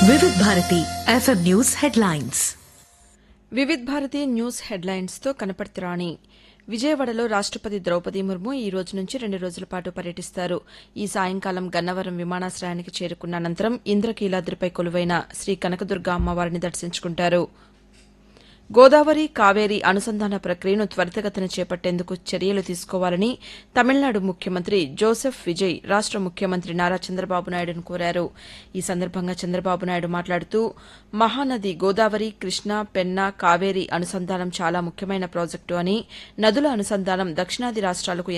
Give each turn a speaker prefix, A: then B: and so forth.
A: వివిధ Bharati FM news headlines
B: Vividh Bharati news హెడ్లైన్స్తో కనపర్తి రాణి విజయవాడలో రాష్టపతి ద్రౌపది ముర్ము ఈ రోజు నుంచి రెండు రోజుల పాటు పర్యటిస్తారు ఈ సాయంకాలం గన్నవరం విమానాశ్రయానికి చేరుకున్న అనంతరం ఇంద్రకీలాద్రిపై కొలువైన శ్రీ కనకదుర్గ అమ్మవారిని దర్శించుకుంటారు గోదావరి కావేరీ అనుసంధాన ప్రక్రియను త్వరితగతిన చేపట్టేందుకు చర్యలు తీసుకోవాలని తమిళనాడు ముఖ్యమంత్రి జోసెఫ్ విజయ్ రాష్ట ముఖ్యమంత్రి నారా చంద్రబాబు నాయుడును కోరారు ఈ సందర్భంగా చంద్రబాబు నాయుడు మాట్లాడుతూ మహానది గోదావరి కృష్ణా పెన్నా కావేరీ అనుసంధానం చాలా ముఖ్యమైన ప్రాజెక్టు అని నదుల అనుసంధానం దక్షిణాది రాష్ట్రాలకు